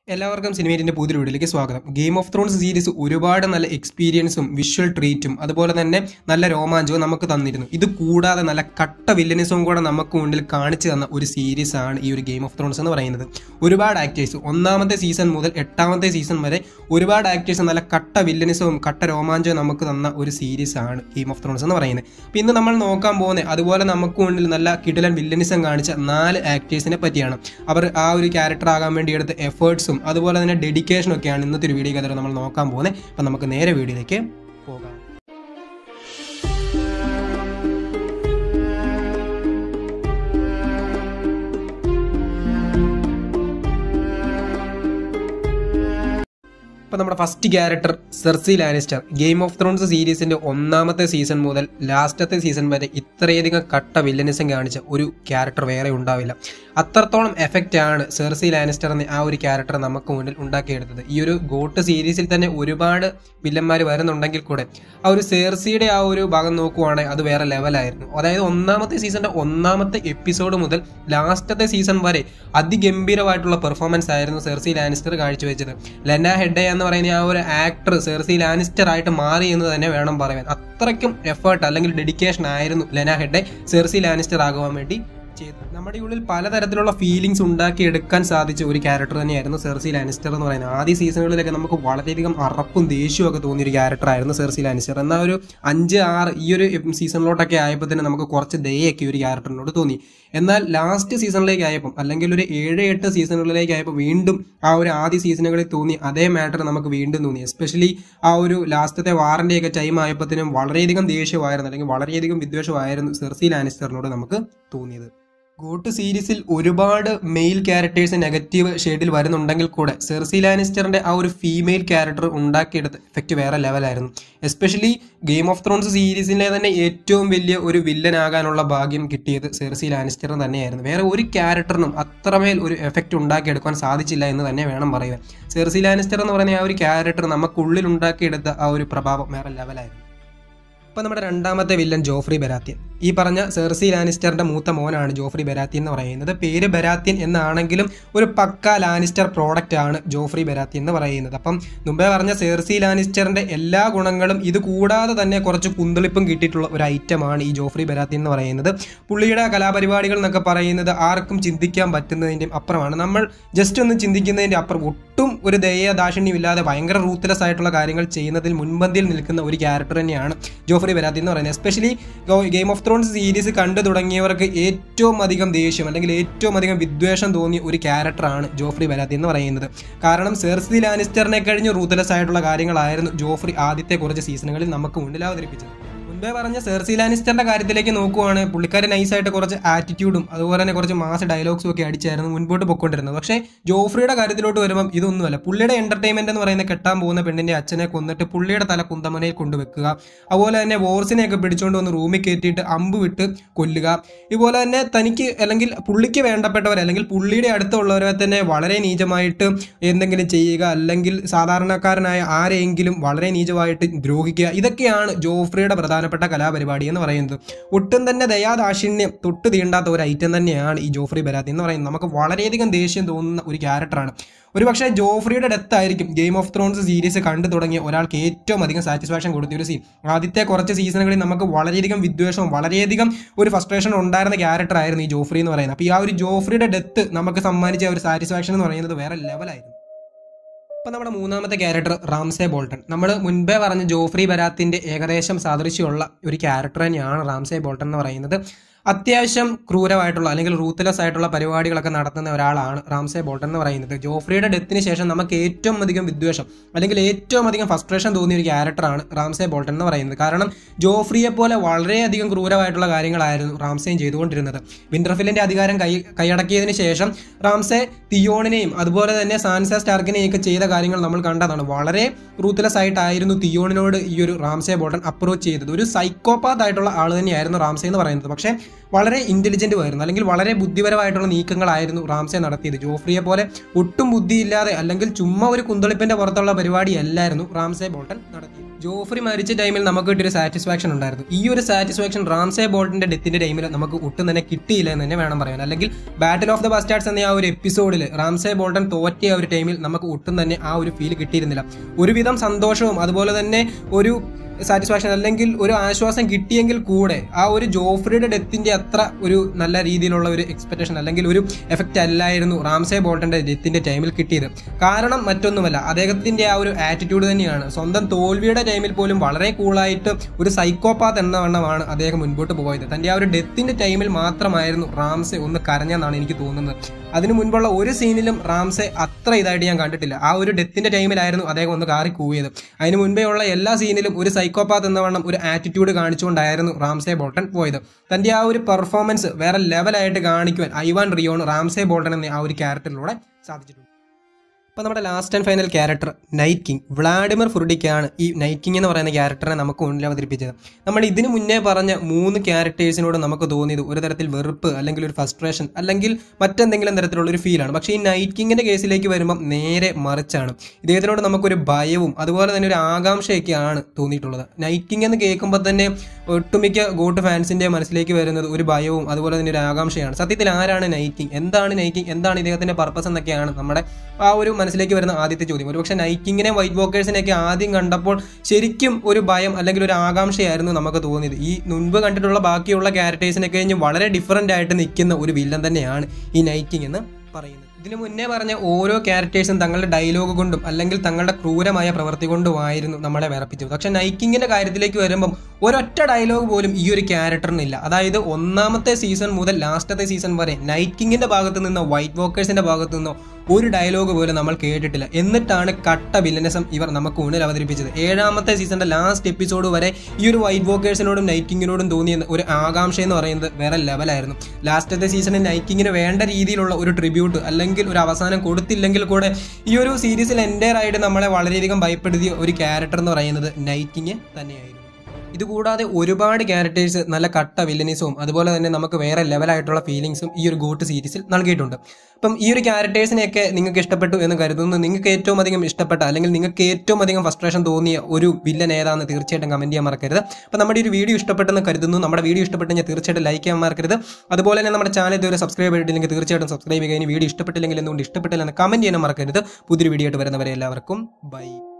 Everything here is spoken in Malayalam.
എല്ലാവർക്കും സിനിമേറ്റിന്റെ പുതിയ വീഡിയോയിലേക്ക് സ്വാഗതം ഗെയിം ഓഫ് ത്രോൺസ് സീരീസ് ഒരുപാട് നല്ല എക്സ്പീരിയൻസും വിഷ്വൽ ട്രീറ്റും അതുപോലെ തന്നെ നല്ല രോമാഞ്ചവും നമുക്ക് തന്നിരുന്നു ഇത് കൂടാതെ നല്ല കട്ട വില്ലനിസവും കൂടെ നമുക്ക് മുന്നിൽ കാണിച്ചു തന്ന ഒരു സീരീസ് ആണ് ഈ ഒരു ഗെയിം ഓഫ് ത്രോൺസ് എന്ന് പറയുന്നത് ഒരുപാട് ആക്ടേഴ്സ് ഒന്നാമത്തെ സീസൺ മുതൽ എട്ടാമത്തെ സീസൺ വരെ ഒരുപാട് ആക്ടേഴ്സ് നല്ല കട്ട വില്ലനിസവും കട്ട രോമാഞ്ചവും നമുക്ക് തന്ന ഒരു സീരീസ് ആണ് ഗെയിം ഓഫ് ത്രോൺസ് എന്ന് പറയുന്നത് അപ്പം ഇന്ന് നമ്മൾ നോക്കാൻ പോകുന്നത് അതുപോലെ നമുക്ക് മുന്നിൽ നല്ല കിടിലൻ വില്ലനിസം കാണിച്ച നാല് ആക്ടേഴ്സിനെ പറ്റിയാണ് അവർ ആ ഒരു ക്യാരക്ടർ ആകാൻ വേണ്ടി എടുത്ത എഫേർട്സും അതുപോലെ തന്നെ ഡെഡിക്കേഷനും ഒക്കെയാണ് ഇന്നത്തെ ഒരു വീഡിയോ കഥ നമ്മൾ നോക്കാൻ പോകുന്നത് അപ്പം നമുക്ക് നേരെ വീഡിയോയിലേക്ക് പോകാം ഇപ്പം നമ്മുടെ first character Cersei Lannister game of thrones സീരീസിന്റെ ഒന്നാമത്തെ സീസൺ മുതൽ ലാസ്റ്റത്തെ സീസൺ വരെ ഇത്രയധികം കട്ട വില്ലനിസം കാണിച്ച ഒരു ക്യാരക്ടർ വേറെ ഉണ്ടാവില്ല അത്രത്തോളം എഫക്റ്റ് ആണ് സെർസി ലാനിസ്റ്റർ എന്ന ആ ഒരു ക്യാരക്ടർ നമുക്ക് മുന്നിൽ ഉണ്ടാക്കിയെടുത്തത് ഈ ഒരു ഗോട്ട് സീരീസിൽ തന്നെ ഒരുപാട് വില്ലന്മാർ വരുന്നുണ്ടെങ്കിൽ കൂടെ ആ ഒരു സെർസിയുടെ ആ ഒരു ഭാഗം നോക്കുവാണെങ്കിൽ അത് വേറെ ലെവലായിരുന്നു അതായത് ഒന്നാമത്തെ സീസണിന്റെ ഒന്നാമത്തെ എപ്പിസോഡ് മുതൽ ലാസ്റ്റത്തെ സീസൺ വരെ അതിഗംഭീരമായിട്ടുള്ള പെർഫോമൻസ് ആയിരുന്നു സെർസി ലാനിസ്റ്റർ കാഴ്ചവെച്ചത് ലെന ഹെഡെ എന്ന് പറയുന്ന ആ ഒരു ആക്ടർ സെർസി ലാനിസ്റ്റർ ആയിട്ട് മാറി എന്ന് തന്നെ വേണം പറയാൻ അത്രയ്ക്കും എഫേർട്ട് അല്ലെങ്കിൽ ഡെഡിക്കേഷൻ ആയിരുന്നു ലെന ഹെഡെ സെർസി ലാനിസ്റ്റർ ആകുവാൻ വേണ്ടി ചെയ്തത് നമ്മുടെ ഉള്ളിൽ പലതരത്തിലുള്ള ഫീലിങ്സ് ഉണ്ടാക്കിയെടുക്കാൻ സാധിച്ച ഒരു ക്യാരക്ടർ തന്നെയായിരുന്നു സെർസി ലാനിസ്റ്റർ എന്ന് പറയുന്നത് ആദ്യ സീസണുകളിലൊക്കെ നമുക്ക് വളരെയധികം അറപ്പും ദേഷ്യവും ഒക്കെ തോന്നിയ ഒരു ക്യാരക്ടർ ആയിരുന്നു സെർസി ലാനിസ്റ്റർ എന്നാൽ ഒരു അഞ്ച് ആറ് ഈ ഒരു സീസണിലോട്ടൊക്കെ ആയപ്പോൾ തന്നെ നമുക്ക് കുറച്ച് ദയൊക്കെ ഈ ഒരു ക്യാരക്ടറിനോട് തോന്നി എന്നാൽ ലാസ്റ്റ് സീസണിലേക്ക് ആയപ്പം അല്ലെങ്കിൽ ഒരു ഏഴ് എട്ട് സീസണുകളിലേക്ക് ആയപ്പോൾ വീണ്ടും ആ ഒരു ആദ്യ സീസണുകളിൽ തോന്നി അതേ മാറ്റർ നമുക്ക് വീണ്ടും തോന്നി എസ്പെഷ്യലി ആ ഒരു ലാസ്റ്റത്തെ വാറിൻ്റെ ഒക്കെ ടൈം ആയപ്പോഴത്തേനും വളരെയധികം ദേഷ്യമായിരുന്നു അല്ലെങ്കിൽ വളരെയധികം വിദ്വേഷമായിരുന്നു സെർസി ലാനിസ്റ്ററിനോട് നമുക്ക് തോന്നിയത് ഗോട്ട് സീരീസിൽ ഒരുപാട് മെയിൽ ക്യാരക്ടേഴ്സ് നെഗറ്റീവ് ഷെയ്ഡിൽ വരുന്നുണ്ടെങ്കിൽ കൂടെ സെർസി ലാനിസ്റ്ററിന്റെ ആ ഒരു ഫീമെയിൽ ക്യാരക്ടർ ഉണ്ടാക്കിയെടുത്ത എഫക്റ്റ് വേറെ ലെവലായിരുന്നു എസ്പെഷ്യലി ഗെയിം ഓഫ് ത്രോൺസ് സീരീസിലെ തന്നെ ഏറ്റവും വലിയ ഒരു വില്ലൻ ആകാനുള്ള ഭാഗ്യം കിട്ടിയത് സെർസി ലാനിസ്റ്ററിന് തന്നെയായിരുന്നു വേറെ ഒരു ക്യാരക്ടറിനും അത്രമേൽ ഒരു എഫക്റ്റ് ഉണ്ടാക്കിയെടുക്കാൻ സാധിച്ചില്ല എന്ന് തന്നെ വേണം പറയുവാൻ സെർസി ലാനിസ്റ്റർ എന്ന് പറയുന്ന ആ ഒരു ക്യാരക്ടർ നമുക്കുള്ളിൽ ഉണ്ടാക്കിയെടുത്ത ആ ഒരു പ്രഭാവം വേറെ ലെവലായിരുന്നു ഇപ്പം നമ്മുടെ രണ്ടാമത്തെ വില്ലൻ ജോഫ്രി ബരാത്യൻ ഈ പറഞ്ഞ സെർസി ലാനിസ്റ്ററിന്റെ മൂത്ത മോനാണ് ജോഫ്രി ബരാത്യൻ എന്ന് പറയുന്നത് പേര് ബരാത്യൻ എന്നാണെങ്കിലും ഒരു പക്ക ലാനിസ്റ്റർ പ്രോഡക്റ്റ് ആണ് ജോഫ്രി ബരാത്യൻ എന്ന് പറയുന്നത് അപ്പം മുമ്പേ പറഞ്ഞ സെർസി ലാനിസ്റ്ററിന്റെ എല്ലാ ഗുണങ്ങളും ഇത് കൂടാതെ തന്നെ കുറച്ച് കുന്തളിപ്പും കിട്ടിയിട്ടുള്ള ഒരു ഐറ്റമാണ് ഈ ജോഫ്രി ബരാത്യൻ എന്ന് പറയുന്നത് പുള്ളിയുടെ കലാപരിപാടികൾ എന്നൊക്കെ പറയുന്നത് ആർക്കും ചിന്തിക്കാൻ പറ്റുന്നതിൻ്റെയും അപ്പുറമാണ് നമ്മൾ ജസ്റ്റ് ഒന്ന് ചിന്തിക്കുന്നതിൻ്റെ അപ്പുറം ഒട്ടും ഒരു ദയ ദാക്ഷിണ്യം ഇല്ലാതെ ഭയങ്കര റൂത്ത്ലെസ് ആയിട്ടുള്ള കാര്യങ്ങൾ ചെയ്യുന്നതിൽ മുൻപന്തിയിൽ നിൽക്കുന്ന ഒരു ക്യാരക്ടർ തന്നെയാണ് ജോഫ്രി ബരാത്തി എന്ന് പറയുന്നത് especially game of thrones series കണ്ടു തുടങ്ങിയവർക്ക് ഏറ്റവും അധികം ദേഷ്യം അല്ലെങ്കിൽ ഏറ്റവും അധികം വിദ്വേഷം തോന്നിയ ഒരു ക്യാരക്ടറാണ് ജോഫ്രി ബരാത്തി എന്ന് പറയുന്നത് കാരണം സെർസി ലാനിസ്റ്ററിനെ കഴിഞ്ഞ് റൂത്ത്ലെസ് ആയിട്ടുള്ള കാര്യങ്ങളായിരുന്നു ജോഫ്രി ആദ്യത്തെ കുറച്ച് സീസണുകളിൽ നമുക്ക് മുന്നിൽ അവതരിപ്പിച്ചത് മുൻപേ പറഞ്ഞ സെർസി ലാനിസ്റ്ററിന്റെ കാര്യത്തിലേക്ക് നോക്കുവാണ് പുള്ളിക്കാരൻ നൈസായിട്ട് കുറച്ച് ആറ്റിറ്റ്യൂഡും അതുപോലെ തന്നെ കുറച്ച് മാസ് ഡയലോഗ്സും ഒക്കെ അടിച്ചായിരുന്നു മുൻപോട്ട് പൊയ്ക്കൊണ്ടിരുന്നത് പക്ഷേ ജോഫ്രിയുടെ കാര്യത്തിലോട്ട് വരുമ്പം ഇതൊന്നുമല്ല പുള്ളിയുടെ എന്റർടൈൻമെന്റ് എന്ന് പറയുന്ന കെട്ടാൻ പോകുന്ന പെണ്ണിന്റെ അച്ഛനെ കൊന്നിട്ട് പുള്ളിയുടെ തല കുന്തമനയിൽ കൊണ്ടുവെക്കുക അതുപോലെ തന്നെ വോർസിനെയൊക്കെ പിടിച്ചുകൊണ്ട് വന്ന് റൂമിൽ കയറ്റിയിട്ട് അമ്പ് വിട്ട് കൊല്ലുക ഇതുപോലെ തന്നെ തനിക്ക് അല്ലെങ്കിൽ പുള്ളിക്ക് വേണ്ടപ്പെട്ടവരെ അല്ലെങ്കിൽ പുള്ളിയുടെ അടുത്തുള്ളവരെ തന്നെ വളരെ നീചമായിട്ട് എന്തെങ്കിലും ചെയ്യുക അല്ലെങ്കിൽ സാധാരണക്കാരനായ ആരെയെങ്കിലും വളരെ നീചമായിട്ട് ദ്രോഹിക്കുക ഇതൊക്കെയാണ് ജോഫ്രിയുടെ പ്രധാനപ്പെട്ട കലാപരിപാടി എന്ന് പറയുന്നത് ഒട്ടും തന്നെ ദയാദാക്ഷിണ്യം തൊട്ട് തീണ്ടാത്ത ഒരു ഐറ്റം തന്നെയാണ് ഈ ജോഫ്രി ബരാത്തി എന്ന് പറയുന്നത് നമുക്ക് വളരെയധികം ദേഷ്യം തോന്നുന്ന ഒരു ക്യാരക്ടറാണ് ഒരു പക്ഷേ ജോഫ്രിയുടെ ഡെത്ത് ആയിരിക്കും ഗെയിം ഓഫ് ത്രോൺസ് സീരീസ് കണ്ടു തുടങ്ങിയ ഒരാൾക്ക് ഏറ്റവും അധികം സാറ്റിസ്ഫാക്ഷൻ കൊടുത്ത ഒരു സീൻ ആദ്യത്തെ കുറച്ച് സീസണുകളിൽ നമുക്ക് വളരെയധികം വിദ്വേഷവും വളരെയധികം ഒരു ഫ്രസ്ട്രേഷൻ ഉണ്ടായിരുന്ന ക്യാരക്ടർ ആയിരുന്നു ഈ ജോഫ്രി എന്ന് പറയുന്നത് അപ്പോൾ ഈ ആ ഒരു ജോഫ്രിയുടെ ഡെത്ത് നമുക്ക് സമ്മാനിച്ച ഒരു സാറ്റിസ്ഫാക്ഷൻ എന്ന് പറയുന്നത് വേറെ ലെവലായിരുന്നു ഇപ്പം നമ്മുടെ മൂന്നാമത്തെ ക്യാരക്ടർ റാംസെ ബോൾട്ടൺ നമ്മൾ മുൻപേ പറഞ്ഞ ജോഫ്രി ബരാത്തിന്റെ ഏകദേശം സാദൃശ്യമുള്ള ഒരു ക്യാരക്ടർ തന്നെയാണ് റാംസെ ബോൾട്ടൺ എന്ന് പറയുന്നത് അത്യാവശ്യം ക്രൂരമായിട്ടുള്ള അല്ലെങ്കിൽ റൂത്ത്ലെസ് ആയിട്ടുള്ള പരിപാടികളൊക്കെ നടത്തുന്ന ഒരാളാണ് റാംസെ ബോൾട്ടൺ എന്ന് പറയുന്നത് ജോഫ്രിയുടെ ഡെത്തിന് ശേഷം നമുക്ക് ഏറ്റവും അധികം വിദ്വേഷം അല്ലെങ്കിൽ ഏറ്റവും അധികം ഫസ്ട്രേഷൻ തോന്നിയ ഒരു ക്യാരക്ടറാണ് റാംസെ ബോൾട്ടൺ എന്ന് പറയുന്നത് കാരണം ജോഫ്രിയെ പോലെ വളരെയധികം ക്രൂരമായിട്ടുള്ള കാര്യങ്ങളായിരുന്നു റാംസെയും ചെയ്തുകൊണ്ടിരുന്നത് വിന്റർഫിലിന്റെ അധികാരം കൈ കൈയടക്കിയതിന് ശേഷം റാംസെ തിയോണിനെയും അതുപോലെ തന്നെ സാൻസ സ്റ്റാർക്കിനെയും ഒക്കെ ചെയ്ത കാര്യങ്ങൾ നമ്മൾ കണ്ടതാണ് വളരെ റൂത്ത്ലെസ് ആയിട്ടായിരുന്നു തിയോണിനോട് ഈ ഒരു റാംസെ ബോൾട്ടൺ അപ്രോച്ച് ചെയ്തത് ഒരു സൈക്കോപാത്ത് ആയിട്ടുള്ള ആൾ തന്നെയായിരുന്നു റാംസെ എന്ന് പറയുന്നത് പക്ഷേ വളരെ ഇന്റലിജന്റ് ആയിരുന്നു അല്ലെങ്കിൽ വളരെ ബുദ്ധിപരമായിട്ടുള്ള നീക്കങ്ങളായിരുന്നു റാംസെ നടത്തിയത് ജോഫ്രിയെ പോലെ ഒട്ടും ബുദ്ധിയില്ലാതെ അല്ലെങ്കിൽ ചുമ്മാ ഒരു കുന്തളിപ്പിന്റെ പുറത്തുള്ള പരിപാടി അല്ലായിരുന്നു റാംസെ ബോൾട്ടൺ നടത്തിയത് ജോഫ്രി മരിച്ച ടൈമിൽ നമുക്ക് കിട്ടിയൊരു സാറ്റിസ്ഫാക്ഷൻ ഉണ്ടായിരുന്നു ഈ ഒരു സാറ്റിസ്ഫാക്ഷൻ റാംസേ ബോൾട്ടിന്റെ ഡെത്തിന്റെ ടൈമിൽ നമുക്ക് ഒട്ടും തന്നെ കിട്ടിയില്ല എന്ന് തന്നെ വേണം പറയാൻ അല്ലെങ്കിൽ ബാറ്റിൽ ഓഫ് ദ ബസ്റ്റാർഡ്സ് എന്ന ആ ഒരു എപ്പിസോഡിൽ റാംസേ ബോൾട്ടൺ തോറ്റിയ ആ ഒരു ടൈമിൽ നമുക്ക് ഒട്ടും തന്നെ ആ ഒരു ഫീൽ കിട്ടിയിരുന്നില്ല ഒരുവിധം സന്തോഷവും അതുപോലെ തന്നെ ഒരു സാറ്റിസ്ഫാക്ഷൻ അല്ലെങ്കിൽ ഒരു ആശ്വാസം കിട്ടിയെങ്കിൽ കൂടെ ആ ഒരു ജോഫ്രിയുടെ ഡെത്തിന്റെ അത്ര ഒരു നല്ല രീതിയിലുള്ള ഒരു എക്സ്പെക്ടേഷൻ അല്ലെങ്കിൽ ഒരു എഫക്റ്റ് അല്ലായിരുന്നു റാംസേ ബോൾട്ടന്റെ ഡെത്തിന്റെ ടൈമിൽ കിട്ടിയത് കാരണം മറ്റൊന്നുമല്ല അദ്ദേഹത്തിന്റെ ആ ഒരു ആറ്റിറ്റ്യൂഡ് തന്നെയാണ് സ്വന്തം തോൽവിയുടെ ടൈമിൽ പോലും വളരെ കൂളായിട്ട് ഒരു സൈക്കോപാത്ത് എന്ന വണ്ണമാണ് അദ്ദേഹം മുൻപോട്ട് പോയത് തന്റെ ആ ഒരു ഡെത്തിന്റെ ടൈമിൽ മാത്രമായിരുന്നു റാംസെ ഒന്ന് കരഞ്ഞെന്നാണ് എനിക്ക് തോന്നുന്നത് അതിനു മുൻപുള്ള ഒരു സീനിലും റാംസെ അത്ര ഇതായിട്ട് ഞാൻ കണ്ടിട്ടില്ല ആ ഒരു ഡെത്തിന്റെ ടൈമിലായിരുന്നു അദ്ദേഹം ഒന്ന് കാറി കൂവിയത് അതിന് മുൻപേ ഉള്ള എല്ലാ സീനിലും ഒരു സൈക്കോപാത്ത് എന്ന വണ്ണം ഒരു ആറ്റിറ്റ്യൂഡ് കാണിച്ചുകൊണ്ടായിരുന്നു റാംസെ ബോൾട്ടൺ പോയത് തന്റെ ആ ഒരു പെർഫോമൻസ് വേറെ ലെവലായിട്ട് കാണിക്കുവാൻ ഐവാൻ റിയോൺ റാംസെ ബോൾട്ടൺ എന്ന ആ ഒരു ക്യാരക്ടറിലൂടെ സാധിച്ചിട്ടുണ്ട് അപ്പോൾ നമ്മുടെ last and final character night king Vladimir ഫുർഡിക്കാണ് ഈ നൈറ്റ് കിങ് എന്ന് പറയുന്ന ക്യാരക്ടറെ നമുക്ക് മുന്നിൽ അവതരിപ്പിച്ചത് നമ്മൾ ഇതിനു മുന്നേ പറഞ്ഞ മൂന്ന് ക്യാരക്ടേഴ്സിനോട് നമുക്ക് തോന്നിയത് ഒരു തരത്തിൽ വെറുപ്പ് അല്ലെങ്കിൽ ഒരു ഫസ്ട്രേഷൻ അല്ലെങ്കിൽ മറ്റെന്തെങ്കിലും തരത്തിലുള്ള ഒരു ഫീലാണ് പക്ഷേ ഈ നൈറ്റ് കിങ്ങിന്റെ കേസിലേക്ക് വരുമ്പം നേരെ മറിച്ചാണ് ഇദ്ദേഹത്തിനോട് നമുക്കൊരു ഭയവും അതുപോലെ തന്നെ ഒരു ആകാംക്ഷയൊക്കെയാണ് തോന്നിയിട്ടുള്ളത് നൈറ്റ് കിങ് എന്ന് കേൾക്കുമ്പോൾ തന്നെ ഒട്ടുമിക്ക ഗോട്ട് ഫാൻസിന്റെ മനസ്സിലേക്ക് വരുന്നത് ഒരു ഭയവും അതുപോലെ തന്നെ ഒരു ആകാംക്ഷയാണ് സത്യത്തിൽ ആരാണ് നൈറ്റ് കിങ് എന്താണ് നൈറ്റ് കിങ് എന്താണ് ഇദ്ദേഹത്തിന്റെ പർപ്പസ് എന്നൊക്കെയാണ് നമ്മുടെ ആ ഒരു മനസ്സിലേക്ക് വരുന്ന ആദ്യത്തെ ചോദ്യം ഒരുപക്ഷെ നൈക്കിങ്ങിനെ വൈറ്റ് വോക്കേഴ്സിനെയൊക്കെ ആദ്യം കണ്ടപ്പോൾ ശരിക്കും ഒരു ഭയം അല്ലെങ്കിൽ ഒരു ആകാംക്ഷയായിരുന്നു നമുക്ക് തോന്നിയത് ഈ മുൻപ് കണ്ടിട്ടുള്ള ബാക്കിയുള്ള ക്യാരക്ടേഴ്സിനൊക്കെ കഴിഞ്ഞ് വളരെ ഡിഫറൻ്റ് ആയിട്ട് നിൽക്കുന്ന ഒരു വില്ലൻ തന്നെയാണ് ഈ നൈക്കിങ് എന്ന് പറയുന്നത് ഇതിനു മുന്നേ പറഞ്ഞ ഓരോ ക്യാരക്ടേഴ്സും തങ്ങളുടെ ഡയലോഗ് കൊണ്ടും അല്ലെങ്കിൽ തങ്ങളുടെ ക്രൂരമായ പ്രവൃത്തി കൊണ്ടുമായിരുന്നു നമ്മളെ വിറപ്പിച്ചത് പക്ഷെ നൈക്കിങ്ങിന്റെ കാര്യത്തിലേക്ക് വരുമ്പം ഒരൊറ്റ ഡയലോഗ് പോലും ഈ ഒരു ക്യാരക്ടറിനില്ല അതായത് ഒന്നാമത്തെ സീസൺ മുതൽ ലാസ്റ്റത്തെ സീസൺ വരെ നൈറ്റ് കിങ്ങിന്റെ ഭാഗത്ത് നിന്നോ വൈറ്റ് വോക്കേഴ്സിന്റെ ഭാഗത്ത് നിന്നോ ഒരു ഡയലോഗ് പോലും നമ്മൾ കേട്ടിട്ടില്ല എന്നിട്ടാണ് കട്ട വില്ലനസം ഇവർ നമുക്ക് മുന്നിൽ അവതരിപ്പിച്ചത് ഏഴാമത്തെ സീസണിന്റെ ലാസ്റ്റ് എപ്പിസോഡ് വരെ ഈ ഒരു വൈറ്റ് വോക്കേഴ്സിനോടും നൈറ്റ് കിങ്ങിനോടും തോന്നിയ ഒരു ആകാംക്ഷ എന്ന് പറയുന്നത് വേറെ ലെവലായിരുന്നു ലാസ്റ്റത്തെ സീസണിൽ നൈറ്റ് കിങ്ങിന് വേണ്ട രീതിയിലുള്ള ഒരു ട്രിബ്യൂട്ട് അല്ലെങ്കിൽ ഒരു അവസാനം കൊടുത്തില്ലെങ്കിൽ കൂടെ ഈ ഒരു സീരീസിൽ എൻ്റെ ആയിട്ട് നമ്മളെ വളരെയധികം ഭയപ്പെടുത്തിയ ഒരു ക്യാരക്ടർ എന്ന് പറയുന്നത് നൈറ്റ് കിങ് തന്നെയായിരുന്നു ഇതുകൂടാതെ ഒരുപാട് ക്യാരക്ടേഴ്സ് നല്ല കട്ട വില്ലനീസും അതുപോലെ തന്നെ നമുക്ക് വേറെ ലെവലായിട്ടുള്ള ഫീലിങ്സും ഈ ഒരു ഗോട്ട് സീരീസിൽ നൽകിയിട്ടുണ്ട് അപ്പം ഈ ഒരു ക്യാരക്ടേഴ്സിനെയൊക്കെ നിങ്ങൾക്ക് ഇഷ്ടപ്പെട്ടു എന്ന് കരുതുന്നു നിങ്ങൾക്ക് ഏറ്റവും അധികം ഇഷ്ടപ്പെട്ട അല്ലെങ്കിൽ നിങ്ങൾക്ക് ഏറ്റവും അധികം ഫസ്ട്രേഷൻ തോന്നിയ ഒരു വില്ലൻ ഏതാണെന്ന് തീർച്ചയായിട്ടും കമന്റ് ചെയ്യാൻ മറക്കരുത് അപ്പം നമ്മുടെ ഈ ഒരു വീഡിയോ ഇഷ്ടപ്പെട്ടെന്ന് കരുതുന്നു നമ്മുടെ വീഡിയോ ഇഷ്ടപ്പെട്ടെങ്കിൽ തീർച്ചയായിട്ടും ലൈക്ക് ചെയ്യാൻ മറക്കരുത് അതുപോലെ തന്നെ നമ്മുടെ ചാനൽ ഇതുവരെ സബ്സ്ക്രൈബ് ചെയ്തിട്ടില്ലെങ്കിൽ തീർച്ചയായിട്ടും സബ്സ്ക്രൈബ് ചെയ്യുക ഇനി വീഡിയോ ഇഷ്ടപ്പെട്ടില്ലെങ്കിൽ എന്തുകൊണ്ട് ഇഷ്ടപ്പെട്ടില്ല എന്ന് കമന്റ് ചെയ്യാൻ മറക്കരുത് പുതിയൊരു വീഡിയോ ആയിട്ട് വരുന്നവരെ എല്ലാവർക്കും ബൈ